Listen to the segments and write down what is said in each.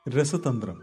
രസതന്ത്രം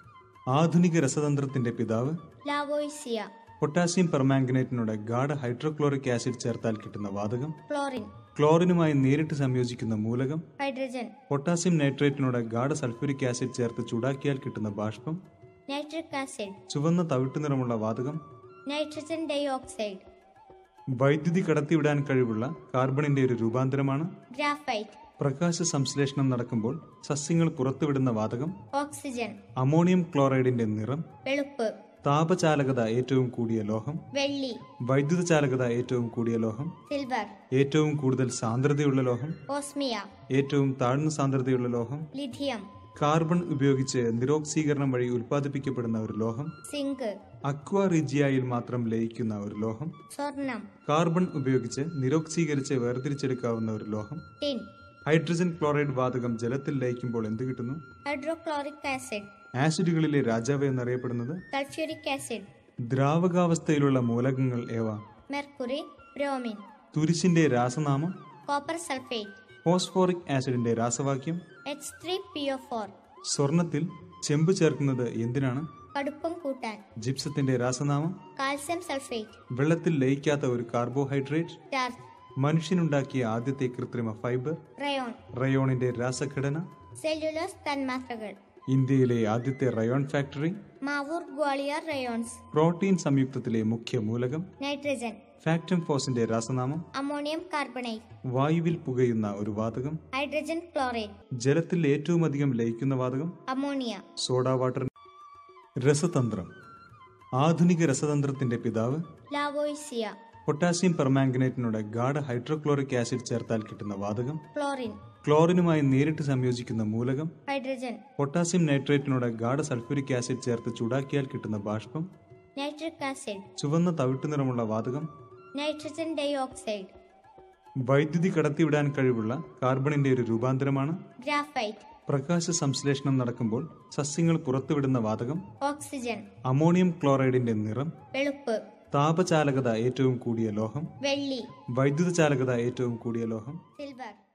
ആധുനിക രസതന്ത്രത്തിന്റെ പിതാവ് ലാവോയിസിയ പൊട്ടാസ്യം പെർമാംഗനേറ്റിനോട് ഗാഢ ഹൈഡ്രോക്ലോറിക് ആസിഡ് ചേർത്താൽ കിട്ടുന്ന വാതകം ക്ലോറിൻ ക്ലോറിനുമായി നേരിട്ട് സംയോജിക്കുന്ന മൂലകം ഹൈഡ്രജൻ പൊട്ടാസ്യം നൈട്രേറ്റിനോട് ഗാഢ സൾഫ്യൂരിക് ആസിഡ് ചേർത്ത് ചൂടാക്കിയാൽ കിട്ടുന്ന ബാഷ്പം നൈട്രിക് ആസിഡ് ചുവന്ന തവിട്ടു നിറമുള്ള വാതകം നൈട്രജൻ ഡൈ ഓക്സൈഡ് വൈദ്യുതി കടത്തിവിടാൻ കഴിവുള്ള കാർബണിന്റെ ഒരു രൂപാന്തരമാണ് ഗ്രാഫൈറ്റ് പ്രകാശ സംശ്ലേഷണം നടക്കുമ്പോൾ സസ്യങ്ങൾ പുറത്തുവിടുന്ന വാതകം ഓക്സിജൻ അമോണിയം ക്ലോറൈഡിന്റെ നിറം വെളുപ്പ് താപചാലകത ഏറ്റവും കൂടിയ ലോഹം വെള്ളി വൈദ്യുത ചാലകത ഏറ്റവും കൂടിയ ലോഹം സിൽവർ ഏറ്റവും കൂടുതൽ സാന്ദ്രതയുള്ള ലോഹം ഓസ്മിയ ഏറ്റവും താഴ്ന്ന സാന്ദ്രതയുള്ള ലോഹം ലിഥിയം കാർബൺ ഉപയോഗിച്ച് നിരോക്സീകരണം വഴി ഉൽപ്പാദിപ്പിക്കപ്പെടുന്ന ഒരു ലോഹം സിങ്ക് അക്വ റിജിയയിൽ മാത്രം ലയിക്കുന്ന ഒരു ലോഹം സ്വർണം കാർബൺ ഉപയോഗിച്ച് നിരോക്സീകരിച്ച് വേർതിരിച്ചെടുക്കാവുന്ന ഒരു ലോഹം ടിൻ ഹൈഡ്രജൻ ക്ലോറൈഡ് വാതകം ജലത്തിൽ ലയിക്കുമ്പോൾ എന്ത് കിട്ടുന്നു ഹൈഡ്രോക്ലോറിക് ആസിഡ് ആസിഡുകളിലെ രാജാവ് എന്നറിയപ്പെടുന്നത് സൾഫ്യൂരിക് ആസിഡ് ദ്രാവകാവസ്ഥയിലുള്ള മൂലകങ്ങൾ ഏവ മെർക്കുറി ബ്രോമിൻ തുരിശിന്റെ രാസനാമം കോപ്പർ സൾഫേറ്റ് ഫോസ്ഫോറിക് ആസിഡിന്റെ രാസവാക്യം H three P O four സ്വർണത്തിൽ ചെമ്പ് ചേർക്കുന്നത് എന്തിനാണ് കടുപ്പം കൂട്ടാൻ ജിപ്സത്തിന്റെ രാസനാമം കാൽസ്യം സൾഫേറ്റ് വെള്ളത്തിൽ ലയിക്കാത്ത ഒരു കാർബോഹൈഡ്രേറ്റ് സ്റ്റാർച്ച് മനുഷ്യനുണ്ടാക്കിയ ആദ്യത്തെ കൃത്രിമ ഫൈബർ റയോൺ റയോണിന്റെ രാസഘടന സെല്ലുലോസ് തന്മാത്രകൾ ഇന്ത്യയിലെ ആദ്യത്തെ rayon factory Mavoor Gwalior rayons protein സംയുക്തത്തിലെ മുഖ്യ മൂലകം നൈട്രജൻ ഫാക്ടം ഫോസിന്റെ രാസനാമം അമോണിയം കാർബണേറ്റ് വായുവിൽ പുകയുന്ന ഒരു വാതകം ഹൈഡ്രജൻ ക്ലോറേറ്റ് ജലത്തിൽ ഏറ്റവും അധികം ലയിക്കുന്ന വാതകം അമോണിയ സോഡ വാട്ടർ രസതന്ത്രം ആധുനിക രസതന്ത്രത്തിന്റെ പിതാവ് ലാവോയിസിയ പൊട്ടാസ്യം പെർമാംഗനേറ്റിനോട് ഗാഢ ഹൈഡ്രോക്ലോറിക് ആസിഡ് ചേർത്താൽ കിട്ടുന്ന വാതകം ക്ലോറിൻ ക്ലോറിനുമായി നേരിട്ട് സംയോജിക്കുന്ന മൂലകം ഹൈഡ്രജൻ പൊട്ടാസ്യം നൈട്രേറ്റിനോട് ഗാഢ സൾഫ്യൂരിക് ആസിഡ് ചേർത്ത് ചൂടാക്കിയാൽ കിട്ടുന്ന ബാഷ്പം നൈട്രിക് ആസിഡ് ചുവന്ന തവിട്ടു നിറമുള്ള വാതകം നൈട്രജൻ ഡൈ ഓക്സൈഡ് വൈദ്യുതി കടത്തിവിടാൻ കഴിവുള്ള കാർബണിന്റെ ഒരു രൂപാന്തരമാണ് ഗ്രാഫൈറ്റ് പ്രകാശ സംശ്ലേഷണം നടക്കുമ്പോൾ സസ്യങ്ങൾ പുറത്തുവിടുന്ന വാതകം ഓക്സിജൻ അമോണിയം ക്ലോറൈഡിന്റെ നിറം വെളുപ്പ് താപചാലകത ഏറ്റവും കൂടിയ ലോഹം വെള്ളി വൈദ്യുത ചാലകത ഏറ്റവും കൂടിയ ലോഹം സിൽവർ